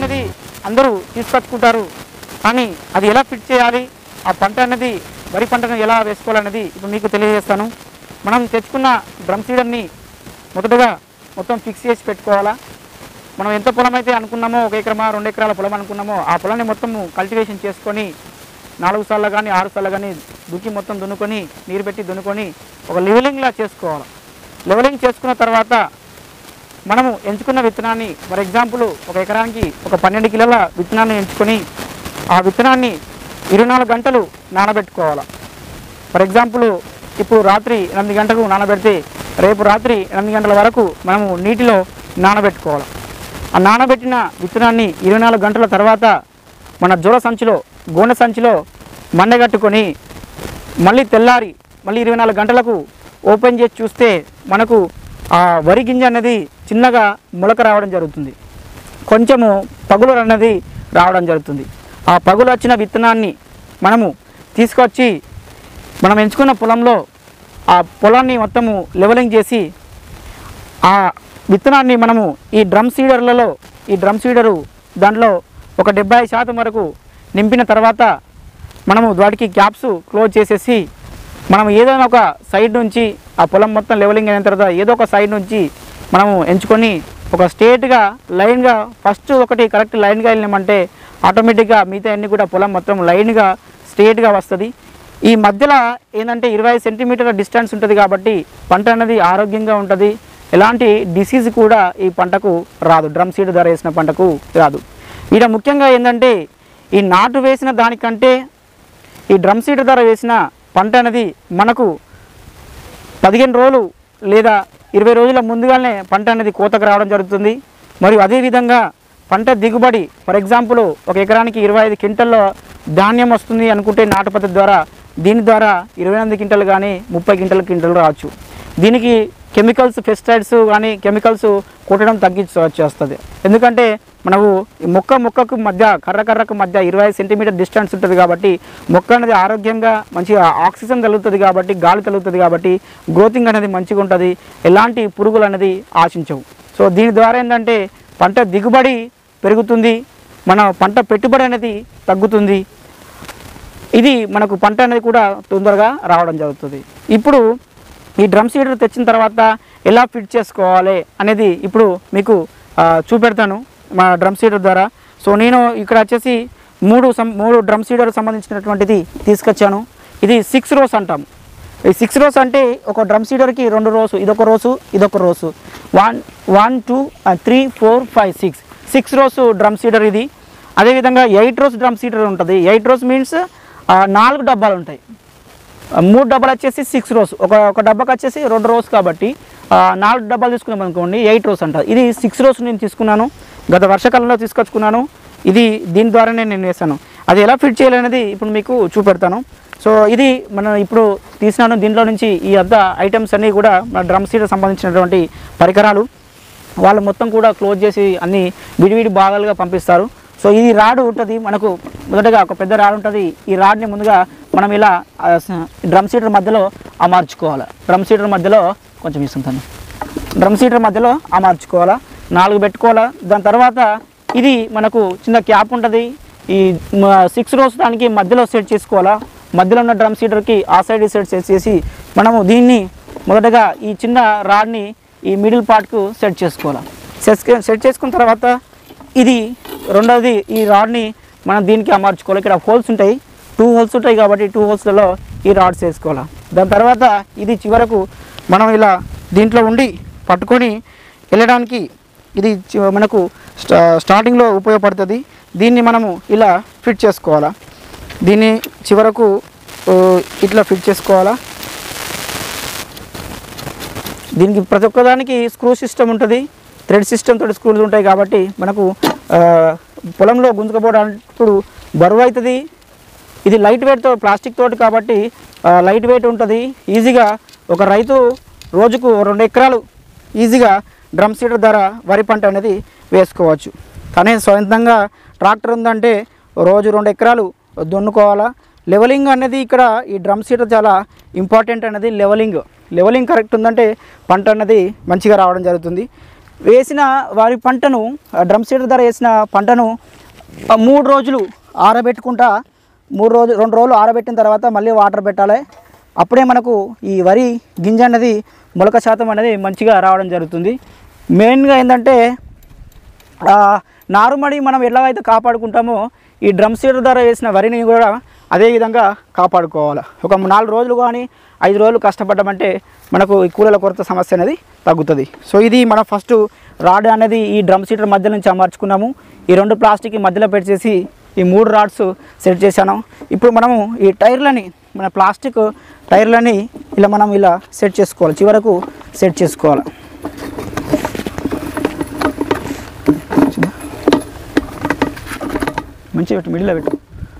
అనేది అందరూ తీసుకొచ్చుకుంటారు కానీ అది ఎలా ఫిట్ చేయాలి ఆ పంట అనేది వరి పంటను ఎలా వేసుకోవాలనేది ఇప్పుడు మీకు తెలియజేస్తాను మనం తెచ్చుకున్న డ్రమ్ సీడర్ని మొదటగా మొత్తం ఫిక్స్ చేసి పెట్టుకోవాలా మనం ఎంత పొలం అయితే అనుకున్నామో ఒక ఎకరమా రెండు ఎకరాల పొలం అనుకున్నామో ఆ పొలాన్ని మొత్తము కల్టివేషన్ చేసుకొని నాలుగు సార్లు కానీ ఆరు సార్లు కానీ దుక్కి మొత్తం దున్నుకొని నీరు పెట్టి దున్నుకొని ఒక లెవెలింగ్లా చేసుకోవాలి లెవెలింగ్ చేసుకున్న తర్వాత మనము ఎంచుకున్న విత్తనాన్ని ఫర్ ఎగ్జాంపుల్ ఒక ఎకరానికి ఒక పన్నెండు కిలోల విత్తనాన్ని ఎంచుకొని ఆ విత్తనాన్ని ఇరవై నాలుగు గంటలు నానబెట్టుకోవాలి ఫర్ ఎగ్జాంపుల్ ఇప్పుడు రాత్రి ఎనిమిది గంటలకు నానబెడితే రేపు రాత్రి ఎనిమిది గంటల వరకు మనము నీటిలో నానబెట్టుకోవాలి ఆ నానబెట్టిన విత్తనాన్ని ఇరవై నాలుగు గంటల తర్వాత మన జోల సంచిలో గోనె సంచిలో మండగట్టుకొని మళ్ళీ తెల్లారి మళ్ళీ ఇరవై నాలుగు గంటలకు ఓపెన్ చేసి చూస్తే మనకు ఆ వరి గింజ అనేది చిన్నగా మొలక రావడం జరుగుతుంది కొంచెము పగులు అనేది రావడం జరుగుతుంది ఆ పగులు వచ్చిన విత్తనాన్ని మనము తీసుకొచ్చి మనం ఎంచుకున్న పొలంలో ఆ పొలాన్ని మొత్తము లెవెలింగ్ చేసి ఆ విత్తనాన్ని మనము ఈ డ్రమ్ సీడర్లలో ఈ డ్రమ్ సీడరు దాంట్లో ఒక డెబ్బై శాతం వరకు నింపిన తర్వాత మనము వాటికి క్యాప్స్ క్లోజ్ చేసేసి మనం ఏదైనా ఒక సైడ్ నుంచి ఆ పొలం మొత్తం లెవెలింగ్ అయిన తర్వాత ఏదో ఒక సైడ్ నుంచి మనము ఎంచుకొని ఒక స్ట్రేట్గా లైన్గా ఫస్ట్ ఒకటి కరెక్ట్ లైన్గా వెళ్ళినామంటే ఆటోమేటిక్గా మిగతా అన్ని కూడా పొలం మొత్తం లైన్గా స్ట్రేట్గా వస్తుంది ఈ మధ్యలో ఏంటంటే ఇరవై సెంటీమీటర్ల డిస్టెన్స్ ఉంటుంది కాబట్టి పంట అనేది ఆరోగ్యంగా ఉంటుంది ఎలాంటి డిసీజ్ కూడా ఈ పంటకు రాదు డ్రమ్ సీడ్ ధర వేసిన పంటకు రాదు ఈడ ముఖ్యంగా ఏంటంటే ఈ నాటు వేసిన దానికంటే ఈ డ్రమ్ సీడ్ ధర వేసిన పంట అనేది మనకు పదిహేను రోజులు లేదా ఇరవై రోజుల ముందుగానే పంట అనేది కోతకు రావడం జరుగుతుంది మరియు అదేవిధంగా పంట దిగుబడి ఫర్ ఎగ్జాంపుల్ ఒక ఎకరానికి ఇరవై ఐదు క్వింటల్లో ధాన్యం వస్తుంది అనుకుంటే నాటు పద్ధతి ద్వారా దీని ద్వారా ఇరవై ఎనిమిది క్వింటలు కానీ ముప్పై క్వింటల క్వింటలు రావచ్చు దీనికి కెమికల్స్ పెస్టిసైడ్స్ కానీ కెమికల్స్ కొట్టడం తగ్గించవచ్చు వస్తుంది ఎందుకంటే మనకు ఈ మొక్క మొక్కకు మధ్య కర్ర కర్రకు మధ్య ఇరవై సెంటీమీటర్ డిస్టెన్స్ ఉంటుంది కాబట్టి మొక్క అనేది ఆరోగ్యంగా మంచిగా ఆక్సిజన్ తగులుతుంది కాబట్టి గాలి తగులుతుంది కాబట్టి గ్రోతింగ్ అనేది మంచిగా ఉంటుంది ఎలాంటి పురుగులు అనేది ఆశించవు సో దీని ద్వారా ఏంటంటే పంట దిగుబడి పెరుగుతుంది మన పంట పెట్టుబడి అనేది తగ్గుతుంది ఇది మనకు పంట అనేది కూడా తొందరగా రావడం జరుగుతుంది ఇప్పుడు ఈ డ్రమ్ సీడర్ తెచ్చిన తర్వాత ఎలా ఫిట్ చేసుకోవాలి అనేది ఇప్పుడు మీకు ఆ, చూపెడతాను మా డ్రమ్ సీడర్ ద్వారా సో నేను ఇక్కడ వచ్చేసి మూడు సం మూడు డ్రమ్ సీడర్ సంబంధించినటువంటిది తీసుకొచ్చాను ఇది సిక్స్ రోస్ అంటాము ఈ సిక్స్ రోస్ అంటే ఒక డ్రమ్ సీడర్కి రెండు రోసు ఇదొక రోసు ఇదొక rows one one two three four five six six rows drum seeder ఇది అదేవిధంగా ఎయిట్ రోస్ డ్రమ్ సీడర్ ఉంటుంది ఎయిట్ రోస్ మీన్స్ నాలుగు డబ్బాలు ఉంటాయి ఆ, మూడు డబ్బాలు వచ్చేసి సిక్స్ రోస్ ఒక ఒక డబ్బాకి వచ్చేసి రెండు రోస్ కాబట్టి ఆ, నాలుగు డబ్బాలు తీసుకున్నాం అనుకోండి ఎయిట్ రోస్ అంటారు ఇది సిక్స్ రోస్ నేను తీసుకున్నాను గత వర్షాకాలంలో తీసుకొచ్చుకున్నాను ఇది దీని ద్వారానే నేను వేసాను అది ఎలా ఫిట్ చేయాలనేది ఇప్పుడు మీకు చూపెడతాను సో ఇది మనం ఇప్పుడు తీసినాను దీంట్లో నుంచి ఈ అద్ద ఐటమ్స్ అన్నీ కూడా మన డ్రమ్ సీట్ సంబంధించినటువంటి పరికరాలు వాళ్ళు మొత్తం కూడా క్లోజ్ చేసి అన్ని విడివిడి భాగాలుగా పంపిస్తారు సో ఇది రాడ్ ఉంటుంది మనకు మొదటగా ఒక పెద్ద రాడ్ ఉంటుంది ఈ రాడ్ని ముందుగా మనం ఇలా ఆ, స- డ్రమ్ సీటర్ మధ్యలో అమర్చుకోవాలి డ్రమ్ సీటర్ మధ్యలో కొంచెం ఇస్తుంటాను డ్రమ్ సీటర్ మధ్యలో అమర్చుకోవాలా నాలుగు పెట్టుకోవాలా దాని తర్వాత ఇది మనకు చిన్న క్యాప్ ఉంటుంది ఈ సిక్స్ రోస్ దానికి మధ్యలో సెట్ చేసుకోవాలా మధ్యలో ఉన్న డ్రమ్ సీటర్కి ఆ సైడ్ ఈ సైడ్ సెట్ చేసి మనము దీన్ని మొదటగా ఈ చిన్న రాడ్ని ఈ మిడిల్ పార్ట్కు సెట్ చేసుకోవాలి సెట్ సెట్ చేసుకున్న తర్వాత ఇది రెండవది ఈ రాడ్ని మనం దీనికి అమర్చుకోవాలి ఇక్కడ హోల్స్ ఉంటాయి టూ హోల్స్ ఉంటాయి కాబట్టి టూ హోల్స్లలో ఈ రాడ్స్ వేసుకోవాలి దాని తర్వాత ఇది చివరకు మనం ఇలా దీంట్లో ఉండి పట్టుకొని వెళ్ళడానికి ఇది చి- మనకు స్టా స్టార్టింగ్లో ఉపయోగపడుతుంది దీన్ని మనము ఇలా ఫిట్ చేసుకోవాలా దీన్ని చివరకు ఓ, ఇట్లా ఫిట్ చేసుకోవాలా దీనికి ప్రతి ఒక్కదానికి స్క్రూ సిస్టమ్ ఉంటుంది థ్రెడ్ సిస్టమ్ తోటి స్క్రూలు ఉంటాయి కాబట్టి మనకు ఆ, పొలంలో గుంజుకపోవడానికి బరువు అవుతుంది ఇది లైట్ వెయిట్తో ప్లాస్టిక్ తోటి కాబట్టి ఆ, లైట్ వెయిట్ ఉంటుంది ఈజీగా ఒక రైతు రోజుకు రెండు ఎకరాలు ఈజీగా డ్రమ్ సీడర్ ద్వారా వరి పంట అనేది వేసుకోవచ్చు కానీ సొంతంగా ట్రాక్టర్ ఉందంటే రోజు రెండు ఎకరాలు దున్నుకోవాలా లెవెలింగ్ అనేది ఇక్కడ ఈ డ్రమ్ సీడర్ చాలా ఇంపార్టెంట్ అనేది లెవెలింగ్ లెవెలింగ్ కరెక్ట్ ఉందంటే పంట అనేది మంచిగా రావడం జరుగుతుంది వేసిన వారి పంటను ఆ డ్రమ్ సీడర్ ద్వారా వేసిన పంటను ఆ మూడు రోజులు ఆరబెట్టుకుంటా మూడు రోజులు రెండు రోజులు ఆరబెట్టిన తర్వాత మళ్ళీ వాటర్ పెట్టాలి అప్పుడే మనకు ఈ వరి గింజ అనేది మొలక శాతం అనేది మంచిగా రావడం జరుగుతుంది మెయిన్గా ఏంటంటే ఆ, నారుమడి మనం ఎలాగైతే కాపాడుకుంటామో ఈ డ్రమ్ సీడర్ ద్వారా వేసిన వరిని కూడా అదే విధంగా కాపాడుకోవాలి ఒక నాలుగు రోజులు కానీ ఐదు రోజులు కష్టపడ్డామంటే మనకు ఈ కూలీల కొరత సమస్య అనేది తగ్గుతుంది సో ఇది మనం ఫస్ట్ రాడ్ అనేది ఈ డ్రమ్ సీడర్ మధ్య నుంచి అమర్చుకున్నాము ఈ రెండు ప్లాస్టిక్ మధ్యలో పెట్టేసి ఈ మూడు రాడ్స్ సెట్ చేశాను ఇప్పుడు మనము ఈ టైర్లని మన ప్లాస్టిక్ టైర్లని ఇలా మనం ఇలా సెట్ చేసుకోవాలి చివరకు సెట్ చేసుకోవాలి మంచిగా పెట్టు మిడిల్లో పెట్టు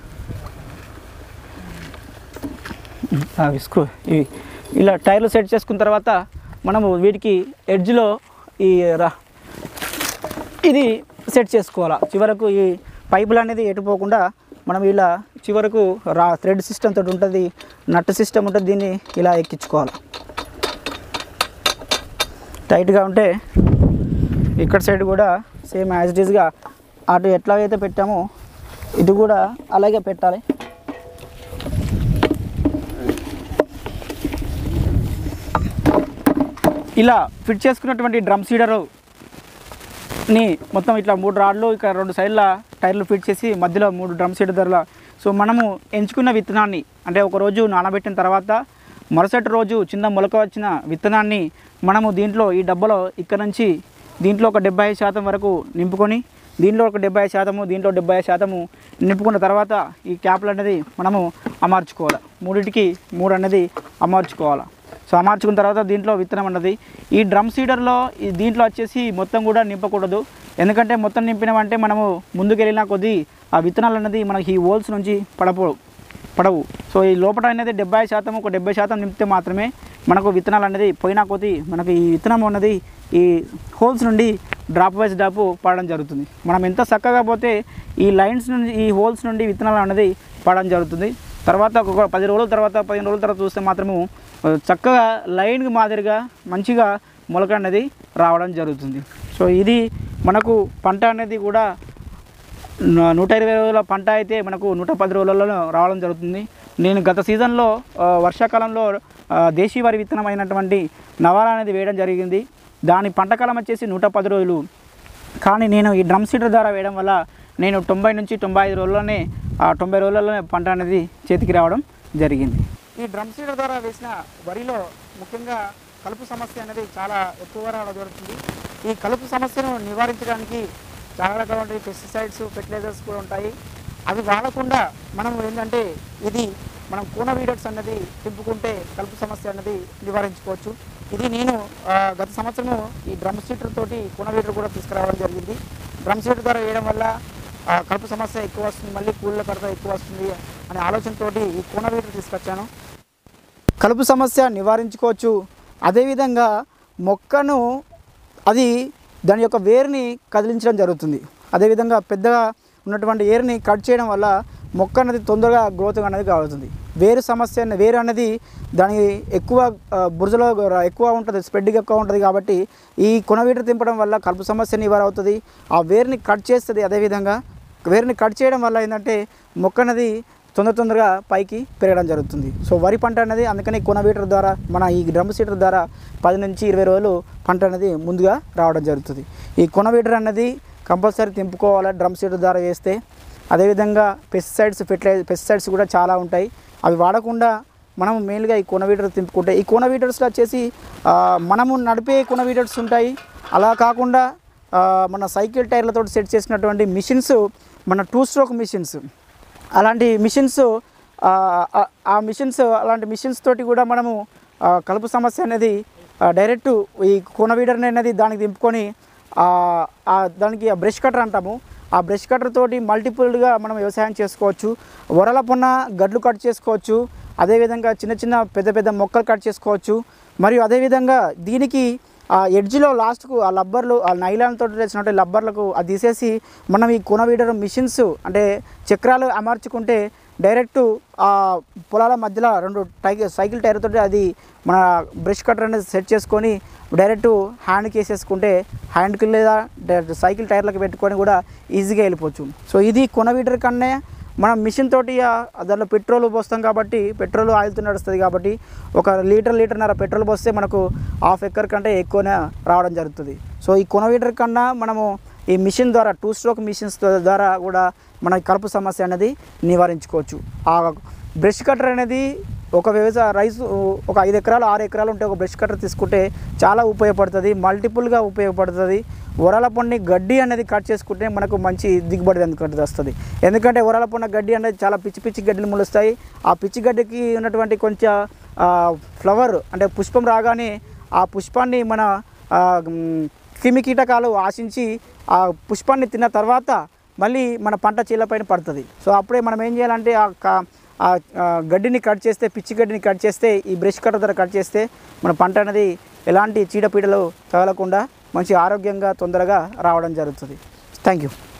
అవి స్క్రూ ఇవి ఇలా టైర్లు సెట్ చేసుకున్న తర్వాత మనము వీటికి ఎడ్జ్లో ఈ రా ఇది సెట్ చేసుకోవాలా చివరకు ఈ పైపులు అనేది ఎటుపోకుండా మనం ఇలా చివరకు రా థ్రెడ్ సిస్టమ్ తోటి ఉంటుంది నట్ సిస్టమ్ ఉంటుంది దీన్ని ఇలా ఎక్కించుకోవాలి టైట్గా ఉంటే ఇక్కడ సైడ్ కూడా సేమ్ యాజ్ ఇట్ ఈస్గా అటు ఎట్లాగైతే పెట్టామో ఇటు కూడా అలాగే పెట్టాలి ఇలా ఫిట్ చేసుకున్నటువంటి డ్రమ్ సీడరు ని మొత్తం ఇట్లా మూడు రాడ్లు ఇక్కడ రెండు సైడ్ల టైర్లు ఫిట్ చేసి మధ్యలో మూడు డ్రమ్ సీడర్ ధరల సో మనము ఎంచుకున్న విత్తనాన్ని అంటే ఒక రోజు నానబెట్టిన తర్వాత మరుసటి రోజు చిన్న మొలక వచ్చిన విత్తనాన్ని మనము దీంట్లో ఈ డబ్బాలో ఇక్కడ నుంచి దీంట్లో ఒక డెబ్బై శాతం వరకు నింపుకొని దీంట్లో ఒక డెబ్బై శాతము దీంట్లో డెబ్బై శాతము నింపుకున్న తర్వాత ఈ క్యాప్లు అనేది మనము అమర్చుకోవాలి మూడింటికి మూడు అనేది అమర్చుకోవాలి సో అమర్చుకున్న తర్వాత దీంట్లో విత్తనం అన్నది ఈ డ్రమ్ సీడర్లో ఈ దీంట్లో వచ్చేసి మొత్తం కూడా నింపకూడదు ఎందుకంటే మొత్తం నింపినామంటే మనము ముందుకు వెళ్ళిన కొద్దీ ఆ విత్తనాలు అనేది మనకి ఈ హోల్స్ నుంచి పడపో పడవు సో ఈ లోపల అనేది డెబ్బై శాతం ఒక డెబ్బై శాతం నింపితే మాత్రమే మనకు విత్తనాలు అనేది పోయినా కొద్దీ మనకు ఈ విత్తనం అన్నది ఈ హోల్స్ నుండి డ్రాప్ వైజ్ డ్రాప్ పడడం జరుగుతుంది మనం ఎంత చక్కగా పోతే ఈ లైన్స్ నుండి ఈ హోల్స్ నుండి విత్తనాలు అనేది పడడం జరుగుతుంది తర్వాత ఒక పది రోజుల తర్వాత పదిహేను రోజుల తర్వాత చూస్తే మాత్రము ఆ, చక్కగా లైన్కి మాదిరిగా మంచిగా మొలక అనేది రావడం జరుగుతుంది సో ఇది మనకు పంట అనేది కూడా న- నూట ఇరవై రోజుల పంట అయితే మనకు నూట పది రోజులలో రావడం జరుగుతుంది నేను గత సీజన్లో ఆ, వర్షాకాలంలో ఆ, దేశీ వరి విత్తనం అయినటువంటి నవారా అనేది వేయడం జరిగింది దాని పంటకాలం వచ్చేసి నూట పది రోజులు కానీ నేను ఈ డ్రమ్ సీడర్ ద్వారా వేయడం వల్ల నేను తొంభై నుంచి తొంభై ఐదు రోజుల్లోనే ఆ తొంభై రోజులలోనే పంట అనేది చేతికి రావడం జరిగింది ఈ డ్రమ్ సీడర్ ద్వారా వేసిన వరిలో ముఖ్యంగా కలుపు సమస్య అనేది చాలా ఎక్కువగా రావడం జరుగుతుంది ఈ కలుపు సమస్యను నివారించడానికి చాలా రకాల పెస్టిసైడ్స్ ఫెర్టిలైజర్స్ కూడా ఉంటాయి అవి వాడకుండా మనం ఏంటంటే ఇది మనం కూన వీడర్స్ అన్నది తిప్పుకుంటే కలుపు సమస్య అన్నది నివారించుకోవచ్చు ఇది నేను ఆ, గత సంవత్సరము ఈ డ్రమ్ సీటర్ తోటి కూన వీడర్ కూడా తీసుకురావడం జరిగింది డ్రమ్ సీటర్ ద్వారా వేయడం వల్ల ఆ, కలుపు సమస్య ఎక్కువ వస్తుంది మళ్ళీ కూలీల కొరత ఎక్కువ వస్తుంది అనే ఆలోచనతోటి ఈ కూన వీడర్ తీసుకొచ్చాను కలుపు సమస్య నివారించుకోవచ్చు అదేవిధంగా మొక్కను అది దాని యొక్క వేరుని కదిలించడం జరుగుతుంది అదేవిధంగా పెద్దగా ఉన్నటువంటి ఏరుని కట్ చేయడం వల్ల మొక్క అనేది తొందరగా గ్రోత్ అనేది కావుతుంది వేరు సమస్య అనే- వేరు అనేది దాని ఎక్కువ ఆ, బురదలో ర- ఎక్కువ ఉంటుంది స్ప్రెడ్గా ఎక్కువ ఉంటుంది కాబట్టి ఈ కొనవీటర్ తింపడం వల్ల కలుపు సమస్య నివారణ అవుతుంది ఆ వేరుని కట్ చేస్తుంది అదేవిధంగా వేరుని కట్ చేయడం వల్ల ఏంటంటే మొక్క అనేది తొందర తొందరగా పైకి పెరగడం జరుగుతుంది సో వరి పంట అనేది అందుకని కొనవీటర్ ద్వారా మన ఈ డ్రమ్ సీటర్ ద్వారా పది నుంచి ఇరవై రోజులు పంట అనేది ముందుగా రావడం జరుగుతుంది ఈ కొనవీటర్ అనేది కంపల్సరీ తింపుకోవాలి డ్రమ్ సీటర్ ద్వారా వేస్తే అదేవిధంగా పెస్టిసైడ్స్ ఫెర్టిలైజ్ పెస్టిసైడ్స్ కూడా చాలా ఉంటాయి అవి వాడకుండా మనం మెయిన్గా ఈ కొనవీటర్ తింపుకుంటే ఈ కొనవీటర్స్లో వచ్చేసి ఆ, మనము నడిపే కొనవీటర్స్ ఉంటాయి అలా కాకుండా ఆ, మన సైకిల్ టైర్లతో సెట్ చేసినటువంటి మిషన్స్ మన టూ స్ట్రోక్ మిషన్స్ అలాంటి మిషన్స్ ఆ, ఆ- ఆ మిషన్స్ అలాంటి మిషన్స్ తోటి కూడా మనము ఆ, కలుపు సమస్య అనేది ఆ, డైరెక్ట్ ఈ కొనవీడర్ అనేది దానికి దింపుకొని ఆ, ఆ దానికి ఆ బ్రష్ కటర్ అంటాము ఆ బ్రష్ కటర్ తోటి మల్టిపుల్గా మనం వ్యవసాయం చేసుకోవచ్చు వరల పొన్న గడ్లు కట్ చేసుకోవచ్చు అదేవిధంగా చిన్న చిన్న పెద్ద పెద్ద మొక్కలు కట్ చేసుకోవచ్చు మరియు అదేవిధంగా దీనికి ఆ ఎడ్జ్లో లాస్ట్కు ఆ లబ్బర్లు ఆ నైలాన్ తోటి వేసినట్టు లబ్బర్లకు అది తీసేసి మనం ఈ కొనవీడర్ మిషన్స్ అంటే చక్రాలు అమర్చుకుంటే డైరెక్ట్ ఆ పొలాల మధ్యలో రెండు టై సైకిల్ టైర్ తోటి అది మన బ్రష్ కట్టర్ అనేది సెట్ చేసుకొని డైరెక్ట్ హ్యాండ్కి వేసేసుకుంటే హ్యాండ్కి లేదా డైరెక్ట్ సైకిల్ టైర్లకు పెట్టుకొని కూడా ఈజీగా వెళ్ళిపోవచ్చు సో ఇది కొనవీటర్ కన్నే మనం మిషన్ తోటి ఆ దాంట్లో పెట్రోల్ పోస్తాం కాబట్టి పెట్రోల్ ఆయిల్తో నడుస్తుంది కాబట్టి ఒక లీటర్ లీటర్న్నర పెట్రోల్ పోస్తే మనకు హాఫ్ ఎక్కర్ కంటే ఎక్కువనే రావడం జరుగుతుంది సో ఈ కొనవీటర్ కన్నా మనము ఈ మిషన్ ద్వారా టూ స్ట్రోక్ మిషన్స్ ద్వారా కూడా మన కలుపు సమస్య అనేది నివారించుకోవచ్చు ఆ బ్రష్ కట్టర్ అనేది ఒక వ్యవసాయ రైస్ ఒక ఐదు ఎకరాలు ఆరు ఎకరాలు ఉంటే ఒక బ్రష్ కట్టర్ తీసుకుంటే చాలా ఉపయోగపడుతుంది మల్టిపుల్గా ఉపయోగపడుతుంది వరాల పొన్ని గడ్డి అనేది కట్ చేసుకుంటే మనకు మంచి దిగుబడి అందుకంటే వస్తుంది ఎందుకంటే వరాల పొన్న గడ్డి అనేది చాలా పిచ్చి పిచ్చి గడ్డలు మొలుస్తాయి ఆ పిచ్చి గడ్డికి ఉన్నటువంటి కొంచెం ఆ, ఫ్లవర్ అంటే పుష్పం రాగానే ఆ పుష్పాన్ని మన ఆ, మ్, క్రిమి కీటకాలు ఆశించి ఆ పుష్పాన్ని తిన్న తర్వాత మళ్ళీ మన పంట చీలపైన పడుతుంది సో అప్పుడే మనం ఏం చేయాలంటే ఆ క- ఆ ఆ గడ్డిని కట్ చేస్తే పిచ్చి గడ్డిని కట్ చేస్తే ఈ బ్రష్ కట్టర్ ద్వారా కట్ చేస్తే మన పంట అనేది ఎలాంటి చీడపీడలు తగలకుండా మంచి ఆరోగ్యంగా తొందరగా రావడం జరుగుతుంది థ్యాంక్ యూ